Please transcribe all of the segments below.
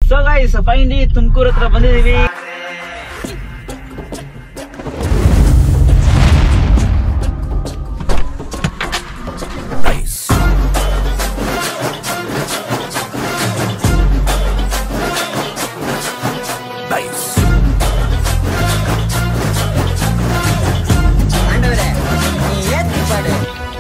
So guys finally Tumakuru ಹತ್ರ ಬಂದಿದೀವಿ ஆண்டவரே நீ ஏத்தி பாடு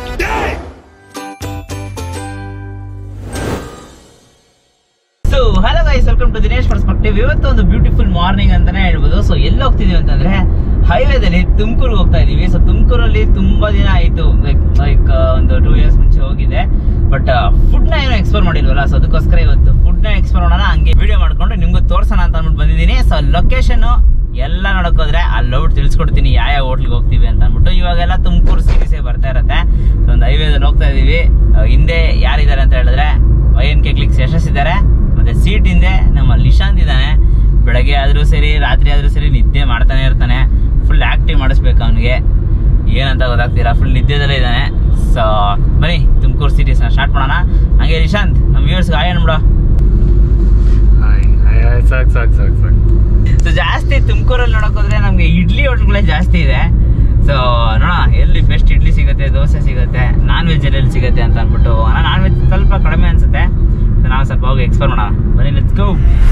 so hello guys welcome to Dinesh perspective ಇವತ್ತು ಒಂದು ಬ್ಯೂಟಿಫುಲ್ ಮಾರ್ನಿಂಗ್ ಅಂತಾನೆ ಹೇಳ್ಬೋದು ಸೊ ಎಲ್ಲಿ ಹೋಗ್ತಿದೀವಿ ಅಂತಂದ್ರೆ ಹೈವೇದಲ್ಲಿ ತುಮಕೂರು ಹೋಗ್ತಾ ಇದೀವಿ ಸೊ ತುಮಕೂರಲ್ಲಿ ತುಂಬಾ ದಿನ ಆಯ್ತು ಲೈಕ್ ಲೈಕ್ ಒಂದು ಟೂ ಇಯರ್ಸ್ ಮುಂಚೆ ಹೋಗಿದೆ ಬಟ್ ಫುಡ್ ನ ಏನೋ ಎಕ್ಸ್ಪ್ಲೋರ್ ಮಾಡಿಲ್ವಲ್ಲ ಸೊ ಅದಕ್ಕೋಸ್ಕರ ಇವತ್ತು ಫುಡ್ ನ ಎಕ್ಸ್ಪ್ಲೋರ್ ಮಾಡೋಣ ಹಂಗೆ ವಿಡಿಯೋ ಮಾಡ್ಕೊಂಡು ನಿಮ್ಗೆ ತೋರ್ಸೋಣ ಅಂತ ಅಂದ್ಬಿಟ್ಟು ಬಂದಿದ್ದೀನಿ ಸೊ ಲೊಕೇಶನ್ ಎಲ್ಲ ನೋಡೋಕೋದ್ರೆ ಅಲ್ಲಿ ಹೋಗ್ಬಿಟ್ಟು ತಿಳಿಸ್ಕೊಡ್ತೀನಿ ಯಾವ ಯಾವ ಹೋಟ್ಲಿಗೆ ಹೋಗ್ತೀವಿ ಅಂತ ಅಂದ್ಬಿಟ್ಟು ಇವಾಗೆಲ್ಲ ತುಮಕೂರು ಸೀರೀಸೇ ಬರ್ತಾ ಇರುತ್ತೆ So, ಒಂದು ಹೈವೇದಲ್ಲಿ ಹೋಗ್ತಾ ಇದೀವಿ ಆ, ಹಿಂದೆ ಯಾರಿದ್ದಾರೆ ಅಂತ ಹೇಳಿದ್ರೆ ವೈ ಎನ್ ಕೆ ಕ್ಲಿಕ್ಸ್ ಯಶಸ್ಸಿದ್ದಾರೆ ಮತ್ತೆ ಸೀಟ್ ಹಿಂದೆ ನಮ್ಮ ಲಿಶಾಂತ್ ಇದ್ದಾನೆ ಬೆಳಗ್ಗೆ ಆದ್ರೂ ಸರಿ ರಾತ್ರಿ ಆದ್ರೂ ಸರಿ ನಿದ್ದೆ ಮಾಡ್ತಾನೆ ಇರ್ತಾನೆ ಫುಲ್ ಆಕ್ಟಿವ್ ಮಾಡಿಸ್ಬೇಕು ಅವನಿಗೆ ಏನಂತ ಗೊತ್ತಾಗ್ತಿಲ್ಲ ಫುಲ್ ನಿದ್ದೆದಲ್ಲೇ ಇದ್ದಾನೆ ಸೊ ಬನ್ನಿ ತುಮಕೂರು ಸಿಟೀಸ್ನ ಸ್ಟಾರ್ಟ್ ಮಾಡೋಣ ಹಂಗೆ ನಿಶಾಂತ್ ನಮ್ಮ ವ್ಯೂವರ್ಸ್ಗೆ ಆಯ್ ಅನ್ಬಿಡ ಹಾಯ್ ಹಾಯ್ ಹಾಯ್ ಸಾಕು ಸಾಕು ಸಾಕು ಸಾಕು ಸೊ ಜಾಸ್ತಿ ತುಮಕೂರಲ್ಲಿ ನೋಡಕ್ ಹೋದ್ರೆ ನಮ್ಗೆ ಇಡ್ಲಿ ಹೋಟ್ಲ್ಗಳೇ ಜಾಸ್ತಿ ಇದೆ ಸೊ ನೋಡೋಣ ಎಲ್ಲಿ ಬೆಸ್ಟ್ ಇಡ್ಲಿ ಸಿಗುತ್ತೆ ದೋಸೆ ಸಿಗುತ್ತೆ ನಾನ್ ವೆಜ್ ಎಲ್ಲಿ ಸಿಗುತ್ತೆ ಅಂತ ಅಂದ್ಬಿಟ್ಟು ನಾನ್ ವೆಜ್ ಸ್ವಲ್ಪ ಕಡಿಮೆ ಅನ್ಸುತ್ತೆ ಸೊ ನಾವು ಸ್ವಲ್ಪ ಹೋಗಿ ಎಕ್ಸ್ಪ್ಲೋರ್ ಮಾಡೋಣ ಬನ್ನಿ ಲೆಟ್ಸ್ ಗೋ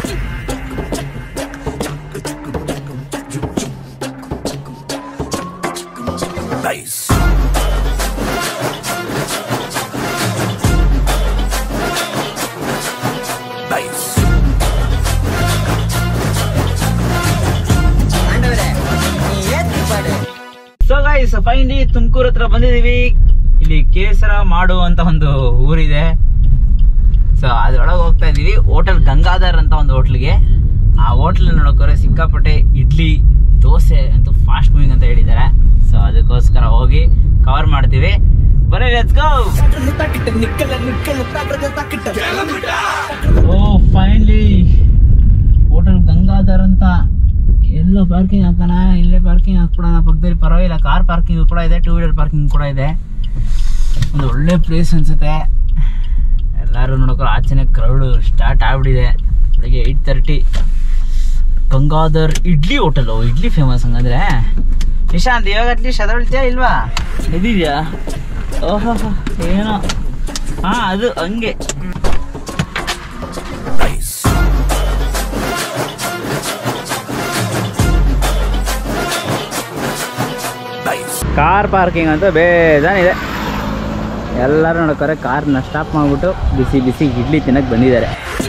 ஆண்டவரே நீ ஏத்தி பாடு ಸೊ ಗೈಸ್ ಫೈನಲಿ ತುಮಕೂರು ಹತ್ರ ಬಂದಿದೀವಿ ಇಲ್ಲಿ ಕೇಸರ ಮಾಡು ಅಂತ ಒಂದು ಊರಿದೆ ಸೊ ಅದ್ರೊಳಗೆ ಹೋಗ್ತಾ ಇದೀವಿ ಹೋಟೆಲ್ ಗಂಗಾಧರ್ ಅಂತ ಒಂದು ಹೋಟ್ಲಿಗೆ ಆ ಹೋಟ್ಲ್ ನೋಡೋಕೋರೆ ಸಿಕ್ಕಾಪಟ್ಟೆ ಇಡ್ಲಿ ದೋಸೆ ಅಂತೂ ಫಾಸ್ಟ್ ಮೂವಿಂಗ್ ಅಂತ ಹೇಳಿದ್ದಾರೆ ಸೊ ಅದಕ್ಕೋಸ್ಕರ ಹೋಗಿ ಕವರ್ ಮಾಡ್ತೀವಿ ಬನ್ನಿ let's go oh finally hotel Gangadhar ಅಂತ ಎಲ್ಲೋ ಪಾರ್ಕಿಂಗ್ ಹಾಕೋಣ ಇಲ್ಲೇ ಪಾರ್ಕಿಂಗ್ ಹಾಕ್ಬಿಡೋಣ ಪಕ್ಕದಲ್ಲಿ ಪರವಾಗಿಲ್ಲ ಕಾರ್ ಪಾರ್ಕಿಂಗ್ ಕೂಡ ಇದೆ ಟೂ ವೀಲರ್ ಪಾರ್ಕಿಂಗ್ ಕೂಡ ಇದೆ ಒಂದು ಒಳ್ಳೆ ಪ್ಲೇಸ್ ಅನ್ಸುತ್ತೆ ಎಲ್ಲರೂ ನೋಡೋಕೆ ಆಚೆನೆ ಕ್ರೌಡ್ ಸ್ಟಾರ್ಟ್ ಆಗ್ಬಿಟ್ಟಿದೆ ಬೆಳಿಗ್ಗೆ eight thirty Gangadhar idli hotel idli famous ಹಂಗಂದ್ರೆ ನಿಶಾಂತ್ ಇವಾಗ ಅಟ್ಲೀಸ್ಟ್ ಅದೊಳ್ತೀಯಾ ಇಲ್ವಾ ಇದಿದ್ಯಾ ಓಹೋ ಏನೋ ಹಾ ಅದು ಹಂಗೆ ಕಾರ್ ಪಾರ್ಕಿಂಗ್ ಅಂತ ಬೇಜಾನಿದೆ ಎಲ್ಲರೂ ನೋಡ್ತಾರೆ ಕಾರ್ನ ಸ್ಟಾಪ್ ಮಾಡಿಬಿಟ್ಟು ಬಿಸಿ ಬಿಸಿ ಇಡ್ಲಿ ತಿನ್ನಕ್ಕೆ ಬಂದಿದ್ದಾರೆ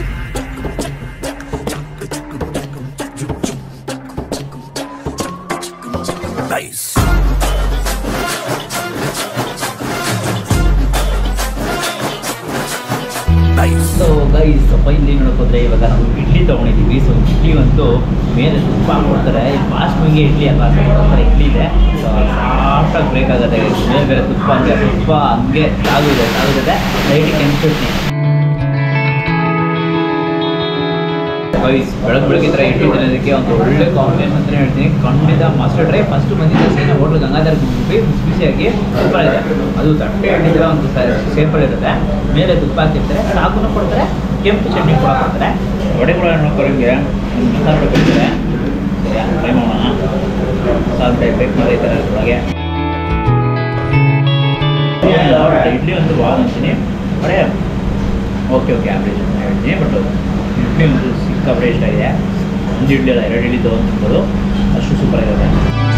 ಸೊ ಗೈಸ್ ಇಲ್ಲಿ ನೋಡ್ಕೋದ್ರೆ ಇವಾಗ ನಾವು ಇಡ್ಲಿ ತೊಗೊಂಡಿದ್ದೀವಿ ಸೊ ಇಡ್ಲಿ ಒಂದು ಮೇಲೆ ತುಪ್ಪ ಹಾಕ್ಕೊಡ್ತಾರೆ ಫಾಸ್ಟ್ ಮೂವಿಂಗ್ ಇಡ್ಲಿ ಅಲ್ಲ ಸೊ ಇಡ್ಲಿ ಇದೆ ಸೊ ಸಾಫ್ಟಾಗಿ ಬ್ರೇಕ್ ಆಗುತ್ತೆ ಮೇಲೆ ಬೇರೆ ತುಪ್ಪ ಹಂಗೆ ತುಪ್ಪ ಹಂಗೆ ಆಗಿದೆ ಆಗುತ್ತೆ ಲೈಟಿಗೆ ಕೆಂಪಿರ್ತೀನಿ ಗೈಸ್ ಬೆಳಗ್ಗೆ ಬೆಳಗ್ಗೆ ಈ ಥರ ಇಡ್ಲಿ ತಿನ್ನೋದಕ್ಕೆ ಒಂದು ಒಳ್ಳೆ ಕಾಂಬಿನೇಷನ್ ಅಂತಲೇ ಹೇಳ್ತೀನಿ ಖಂಡಿತ ಮಾಸ್ಟರ್ ಡ್ರೈ ಫಸ್ಟ್ ಬಂದಿದ್ದ ಸೇನ ಹೋಟ್ಲ್ ಗಂಗಾಧರ್ ಬಿಸಿ ಬಿಸಿ ಬಿಸಿಯಾಗಿ ತುಪ್ಪ ಇದೆ ಅದು ತಟ್ಟೆ ಇಡ್ಲಿ ಒಂದು ಸೇಫಲ್ಲಿ ಇರುತ್ತೆ ಮೇಲೆ ತುಪ್ಪ ಹಾಕಿರ್ತಾರೆ ಸಾಗುನು ಕೊಡ್ತಾರೆ ಕೆಂಪು ಚಟ್ನಿ ಕೂಡ ಕೊಡ್ತಾರೆ ವಡೆ ಕೂಡ ನೋಡ್ಕೊಂಡು ಹಿಂಗೆ ಮಸಾಲೆ ವಡೆ ಕೊಡ್ತಾರೆ ಟ್ರೈ ಮಾಡೋಣ ಮಸಾಲೆ ಟೈಪ್ ಬೇಕು ಮಾಡಿ ಈ ಥರ ಒಳಗೆ ಇಡ್ಲಿ ಒಂದು ವಾದ ಅಂತೀನಿ ಬರೇ ಓಕೆ ಓಕೆ ಆವ್ರೇಜ್ ಅಂತ ಹೇಳ್ತೀನಿ ಬಟ್ ಇಡ್ಲಿ ಒಂದು ಸಿಕ್ಕಾಪಟ್ಟೆ ಇಷ್ಟ ಇದೆ ಒಂದು ಇಡ್ಲಿ ಅಲ್ಲ ಎರಡು ಇಡ್ಲಿ ತೊಗೊಂಡು ತಿನ್ಬೋದು ಅಷ್ಟು ಸೂಪರ್ ಆಗಿರುತ್ತೆ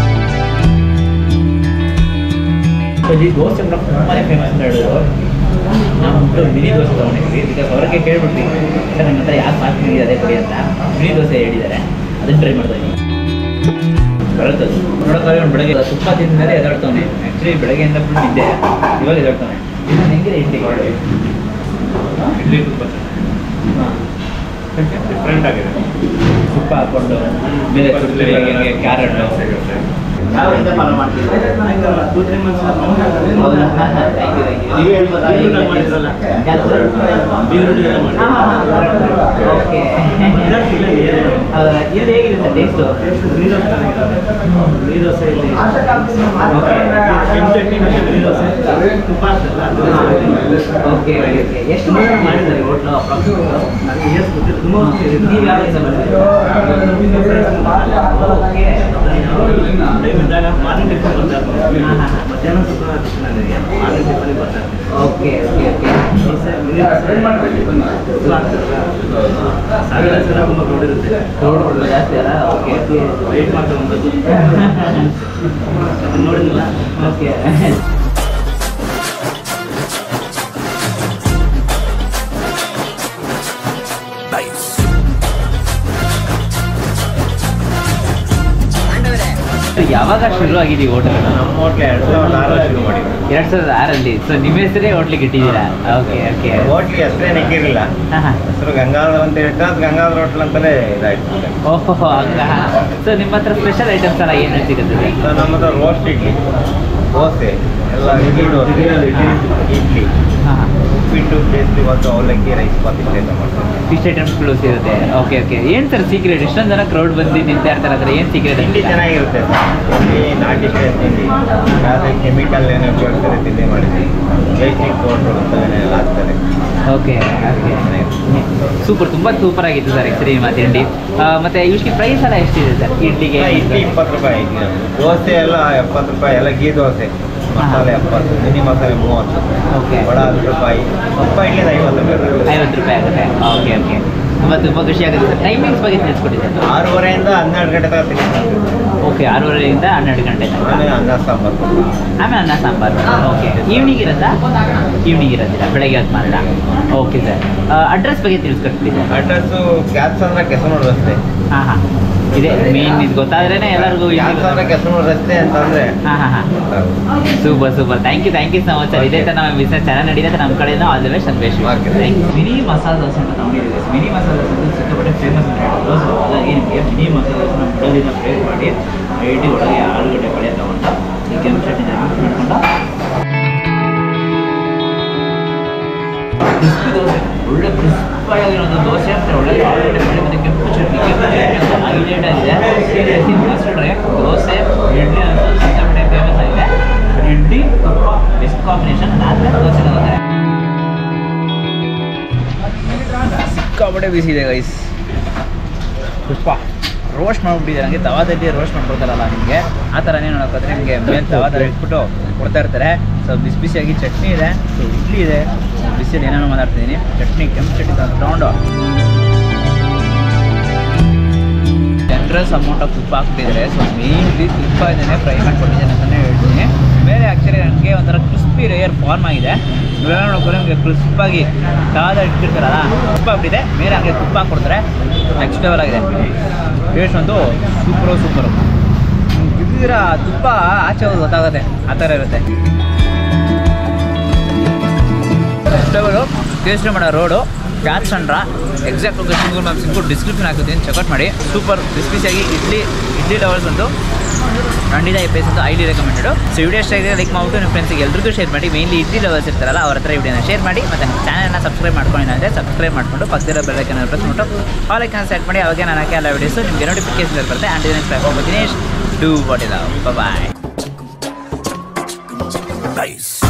ಸೊ ಇಲ್ಲಿ ದೋಸೆ ಕೂಡ ತುಂಬಾ ಫೇಮಸ್ ಅಂತ ಹೇಳಿದ್ರು ನಾವು ಒಂದು ಮಿನಿ ದೋಸೆ ತೊಗೊಂಡಿದ್ವಿ ಬಿಕಾಸ್ ಅವ್ರಿಗೆ ಕೇಳ್ಬಿಟ್ವಿ ಸರ್ ನನ್ನ ಹತ್ರ ಯಾಕೆ ಮಾತು ಇದೆ ಅದೇ ಕೊಡಿ ಅಂತ ಮಿನಿ ದೋಸೆ ಹೇಳಿದ್ದಾರೆ ಅದನ್ನು ಟ್ರೈ ಮಾಡ್ತಾ ಇದ್ದೀನಿ ಬರುತ್ತೆ ಅದು ನೋಡೋಕ್ಕಾದ್ರೆ ಅವ್ನು ಬೆಳಗ್ಗೆ ತುಪ್ಪ ತಿಂದ ಮೇಲೆ ಎದಾಡ್ತಾನೆ ಆ್ಯಕ್ಚುಲಿ ಬೆಳಗ್ಗೆಯಿಂದ ಫುಲ್ ನಿದ್ದೆ ಇವಾಗ ಎದಾಡ್ತಾನೆ ಇದು ಹೆಂಗಿದೆ ಇಡ್ಲಿ ಇಡ್ಲಿ ತುಪ್ಪ ಹಾಂ ಡಿಫ್ರೆಂಟ್ ಆಗಿದೆ ತುಪ್ಪ ಹಾಕ್ಕೊಂಡು ಬೇರೆ ತುಪ್ಪ ಕ್ಯಾರೆಟ್ ನಾವು ಇಂದ ಫಾಲೋ ಮಾಡ್ತೀವಿ ಟೂ ತ್ರೀ ಮಂತ್ಸ್ ನೀವೇ ಹೇಳ್ಬೋದಾ ಓಕೆ ಇದು ಹೇಗಿದೆ ಟೇಸ್ಟು ಓಕೆ ಓಕೆ ಎಷ್ಟು ವರ್ಷ ಮಾಡಿದ್ದಾರೆ ಹೋಟ್ಲು ನೀವು ಯಾವ ಕೆಲಸ ಓಕೆ ಓಕೆ ಓಕೆ ಜಾಸ್ತಿ ಅಲ್ಲ ಓಕೆ ನೋಡಿಲ್ಲ ಓಕೆ ಪಾಂಡವರೇ ಯಾವಾಗ ಶುರು ಆಗಿದೆ ಈ ಹೋಟೆಲ್ ನಮ್ಮ ಹೋಟ್ಲ್ ಎರಡು ಸಾವಿರದ ಆರಲ್ಲಿ ಶುರು ಮಾಡಿದ್ದು ಎರಡ್ ಸಾವಿರದ ಆರಲ್ಲಿ ಸೊ ನಿಮ್ಮ ಹೆಸರೇ ಹೋಟ್ಲಿಗೆ ಇಟ್ಟಿದ್ದೀರಾ ಓಕೆ ಓಕೆ ಹೋಟ್ಲಿಗೆ ಹೆಸರೇನು ಇಕ್ಕಿರಲಿಲ್ಲ ಹಾಂ ಹಾಂ ಹೆಸರು ಗಂಗಾಧರ ಅಂತ ಹೇಳ್ತಾ ಅದು ಗಂಗಾಧರ ಹೋಟ್ಲ್ ಅಂತಲೇ ಇದಾಯ್ತು ಓಹೋ ಹಂಗ ಸೊ ನಿಮ್ಮ ಹತ್ರ ಸ್ಪೆಷಲ್ ಐಟಮ್ಸ್ ಎಲ್ಲ ಏನು ಸಿಗುತ್ತೆ ಸೊ ನಮ್ಮದು ರೋಸ್ಟ್ ಇಡ್ಲಿ ದೋಸೆ ಎಲ್ಲ ಇಡ್ಲಿ ದೋಸೆ ಇಡ್ಲಿ ಹಾಂ ಹಾಂ ಉಪ್ಪಿಟ್ಟು ಕೇಸರಿ ಮತ್ತು ಅವಲಕ್ಕಿ ರೈಸ್ ಬಾತ್ ಇಷ್ಟೆಲ್ಲ ಮಾಡ್ತೀವಿ ಫಿಶ್ ಐಟಮ್ಸ್ಗಳು ಸಿಗುತ್ತೆ ಓಕೆ ಓಕೆ ಏನು ಸರ್ ಸೀಕ್ರೆಟ್ ಇಷ್ಟೊಂದು ಜನ ಕ್ರೌಡ್ ಬಂದು ನಿಂತಾ ಇರ್ತಾರೆ ಅಂದ್ರೆ ಏನು ಸೀಕ್ರೆಟ್ ತಿಂಡಿ ಚೆನ್ನಾಗಿರುತ್ತೆ ತಿಂಡಿ ನಾಟಿ ಸ್ಟೈಲ್ ತಿಂಡಿ ಯಾವುದೇ ಕೆಮಿಕಲ್ ಏನೋ ಉಪಯೋಗಿಸ್ತಾರೆ ತಿಂಡಿ ಮಾಡಿದ್ವಿ ಬೇಸಿಕ್ ಪೌಡ್ರು ಅಂತ ಏನೆಲ್ಲ ಹಾಕ್ತಾರೆ ಓಕೆ ಓಕೆ ಸೂಪರ್ ತುಂಬ ಸೂಪರ್ ಆಗಿತ್ತು ಸರ್ ಆ್ಯಕ್ಚುಲಿ ನಿಮ್ಮ ತಿಂಡಿ ಆ, ಮತ್ತೆ ಯೂಶ್ವಲಿ ಪ್ರೈಸ್ ಎಲ್ಲ ಎಷ್ಟಿದೆ ಸರ್ ಇಡ್ಲಿಗೆ ಇಡ್ಲಿ ಇಪ್ಪತ್ತು ರೂಪಾಯಿ ಇಡ್ಲಿ ದೋಸೆ ಎಲ್ಲ ಎಪ್ಪತ್ತು ರೂಪಾಯಿ ಎಲ್ಲ ಗೀ ದೋಸೆ ಮಸಾಲೆ ಎಪ್ಪತ್ತು ಮಿನಿ ಮಸಾಲೆ ಮೂವತ್ತು ಓಕೆ ವಡ ಹತ್ತು ರೂಪಾಯಿ ಸ್ವಲ್ಪ ಇಡ್ಲಿ ಐವತ್ತು ರೂಪಾಯಿ ಐವತ್ತು ರೂಪಾಯಿ ಆಗುತ್ತೆ ಓಕೆ ಓಕೆ ತುಂಬ ತುಂಬ ಖುಷಿ ಆಗುತ್ತೆ ಸರ್ ಟೈಮಿಂಗ್ಸ್ ಬಗ್ಗೆ ತಿಳಿಸ್ಕೊಟ್ಟಿದ್ದೆ ಆರೂವರೆಯಿಂದ ಹನ್ನೆರಡು ಗಂಟೆ ತನಕ ಸಿಗುತ್ತೆ ಓಕೆ ಆರೂವರೆಯಿಂದ ಹನ್ನೆರಡು ಗಂಟೆ ತನಕ ಆಮೇಲೆ ಅನ್ನ ಸಾಂಬಾರು ಆಮೇಲೆ ಅನ್ನ ಸಾಂಬಾರು ಓಕೆ ಈವ್ನಿಂಗ್ ಇರುತ್ತಾ ಈವ್ನಿಂಗ್ ಇರೋದಿಲ್ಲ ಬೆಳಗ್ಗೆ ಹೊತ್ತು ಮಾತ್ರ ಓಕೆ ಸರ್ ಅಡ್ರೆಸ್ ಬಗ್ಗೆ ತಿಳಿಸ್ಕೊಟ್ಟಿದ್ದೆ ಅಡ್ರೆಸ್ಸು ಕ್ಯಾತ್ಸಂದ್ರ ಕೆಸನೂರು ರಸ್ತೆ ಹಾಂ ಹಾಂ ಇದೆ ಮೇನ್ ಇದು ಗೊತ್ತಾದ್ರೇ ಎಲ್ಲರಿಗೂ ಕ್ಯಾತ್ಸಂದ್ರ ಕೆಸನೂರು ರಸ್ತೆ ಅಂತಂದ್ರೆ ಹಾಂ ಹಾಂ ಹಾಂ super super thank you thank you so much sir ಇದೇ ಥರ ನಮ್ಮ ಬಿಸ್ನೆಸ್ ಚೆನ್ನಾಗಿ ನಡೀತದೆ ನಮ್ಮ ಕಡೆಯಿಂದ all the best Anvesh Okay. Mini masala dosa ಅಂತ ತಗೊಂಡಿದ್ದೀವಿ ಮಿನಿ ಮಸಾಲ ದೋಸೆ ಅಂತ ಸಿಕ್ಕಾಪಟ್ಟೆ ಫೇಮಸ್ ಅಂತ ಹೇಳಿದ್ರು ಸೊ ಹಾಗಾಗಿ ನಿಮಗೆ ಮಿನಿ ಮಸಾಲ ದೋಸೆ ನಮ್ಮ ಬಿಡೋದಿನ ಬ್ರೇಕ್ ಮಾಡಿ ಐಟಿ ಒಳಗೆ ಆಲೂಗಡ್ಡೆ ಪಲ್ಯ ತಗೊಂಡು ಈ ಕೆಂಪು ಚಟ್ನಿ ಮಾಡ್ಕೊಂಡು ಕ್ರಿಸ್ಪಿ ದೋಸೆ ಒಳ್ಳೆ ಕ್ರಿಸ್ಪಾಗಿರೋದು ದೋಸೆ ಮತ್ತು ಒಳ್ಳೆ ಆಲೂಗಡ್ಡೆ ಪಲ್ಯ ಮತ್ತು ಕೆಂಪು ಚಟ್ನಿ ಕೆಂಪು ಚಟ್ನಿ ಅಂತ ಹೈಲೈಟ್ ಆಗಿದೆ seriously must try dosa idli ಅಂತ ಸಿಕ್ಕಾಪಟ್ಟೆ ಫೇಮಸ್ ಆಗಿದೆ ಇಡ್ಲಿ ತುಪ್ಪ ಬೆಸ್ಟ್ ಕಾಂಬಿನೇಷನ್ ಅದಾದ್ಮೇಲೆ ದೋಸೆ ತಗೋತಾರೆ ಸಿಕ್ಕಾಪಟ್ಟೆ ಬಿಸಿ ಇದೆ ಗೈಸ್ ತುಪ್ಪ ರೋಸ್ಟ್ ಮಾಡಿಬಿಟ್ಟಿದ್ದಾರೆ ನನಗೆ ತವಾದಲ್ಲಿ ರೋಸ್ಟ್ ಮಾಡ್ಕೊಡ್ತಾರಲ್ಲ ನಿಮಗೆ ಆ ಥರನೇ ನೋಡೋಕ್ಕಾದ್ರೆ ನಿಮಗೆ ಮೇಲೆ ತವಾದಲ್ಲಿ ಇಟ್ಬಿಟ್ಟು ಕೊಡ್ತಾ ಇರ್ತಾರೆ ಸೊ ಬಿಸಿ ಬಿಸಿಯಾಗಿ ಚಟ್ನಿ ಇದೆ ಸೊ ಇಡ್ಲಿ ಇದೆ ಬಿಸಿಯಲ್ಲಿ ಏನೇನೋ ಮಾತಾಡ್ತಿದ್ದೀನಿ ಚಟ್ನಿ ಕೆಂಪು ಚಟ್ನಿ ತಗೊಂಡು ಜನರಸ್ ಅಮೌಂಟ್ ಆಫ್ ತುಪ್ಪ ಹಾಕ್ಬಿಟ್ಟಿದ್ದಾರೆ ಸೊ ಮೇನ್ಲಿ ತುಪ್ಪ ಇದನ್ನೇ ಫ್ರೈ ಮಾಡಿಕೊಟ್ಟಿದ್ದೇನೆ ಅಂತಲೇ ಹೇಳ್ತೀನಿ ಮೇಲೆ ಆ್ಯಕ್ಚುಲಿ ನನಗೆ ಒಂಥರ ಕ್ರಿಸ್ಪಿ ರೇಯರ್ ಫಾರ್ಮ್ ಆಗಿದೆ ಇವೆಲ್ಲ ನೋಡ್ಕೊಂಡು ನಿಮಗೆ ಕ್ರಿಸ್ಪಾಗಿ ತಾದ ಇಟ್ಟಿರ್ತಾರಲ್ಲ ತುಪ್ಪ ಆಗ್ಬಿಟ್ಟಿದೆ ಮೇಲೆ ಹಂಗೆ ತುಪ್ಪ ಹಾಕ್ಕೊಡ್ತಾರೆ ನೆಕ್ಸ್ಟ್ ಲೆವೆಲ್ ಆಗಿದೆ ಟೇಸ್ಟ್ ಅಂತೂ ಸೂಪರು ಸೂಪರು ಇದ್ದೀರ ತುಪ್ಪ ಆಚೆ ಹೋಗಿ ಗೊತ್ತಾಗುತ್ತೆ ಆ ಥರ ಇರುತ್ತೆ ನೆಕ್ಸ್ಟ್ ಲೆವೆಲು ಕೇಸರಿ ಮಾಡೋ road Kyathsandra exact location Google maps ಇಂಕು ಡಿಸ್ಕ್ರಿಪ್ಷನ್ ಹಾಕಿದ್ದೀನಿ ಚೆಕ್ಔಟ್ ಮಾಡಿ ಸೂಪರ್ ಬಿಸಿಯಾಗಿ ಇಡ್ಲಿ ಇಡ್ಲಿ ಲೆವೆಲ್ಸ್ ಅಂತೂ ಖಂಡಿತ ಈ ಪ್ಲೇಸ್ ಅಂತೂ ಐಲಿ ರೆಕಮೆಂಡೆಡು ಸೊ ವಿಡಿಯೋ ಇಷ್ಟ ಆಗಿದೆ ಲೈಕ್ ಮಾಡ್ಬಿಟ್ಟು ನಿಮ್ಮ ಫ್ರೆಂಡ್ಸಿಗೆ ಎಲ್ರಿಗೂ ಶೇರ್ ಮಾಡಿ ಮೇನ್ಲಿ ಇಡ್ಲಿ ಲೆವೆಲ್ಸ್ ಇರ್ತಾರಲ್ಲ ಅವ್ರ ಹತ್ರ ವಿಡಿಯೋನ ಶೇರ್ ಮಾಡಿ ಮತ್ತು ನಮ್ಮ ಚಾನಲ್ನ ಸಬ್ಸ್ಕ್ರೈಬ್ ಮಾಡ್ಕೊಂಡಿಲ್ಲ ಅಂದರೆ ಸಬ್ಸ್ಕ್ರೈಬ್ ಮಾಡಿಕೊಂಡು ಪಕ್ಕದಿರೋ ಬೆಲ್ಲೈಕನ್ನ ಪ್ರೆಸ್ ಮಾಡ್ಬಿಟ್ಟು ಆಲ್ ಐಕನ್ ಸೆಟ್ ಮಾಡಿ ಅವಾಗ ನಾನು ಹಾಕಿ ಎಲ್ಲ ವಿಡಿಯೋಸು ನಿಮಗೆ ನೋಟಿಫಿಕೇಶನ್ ಬರುತ್ತೆ and Dinesh Dinesh do what ಇಲ್ಲ ಬಾಯ್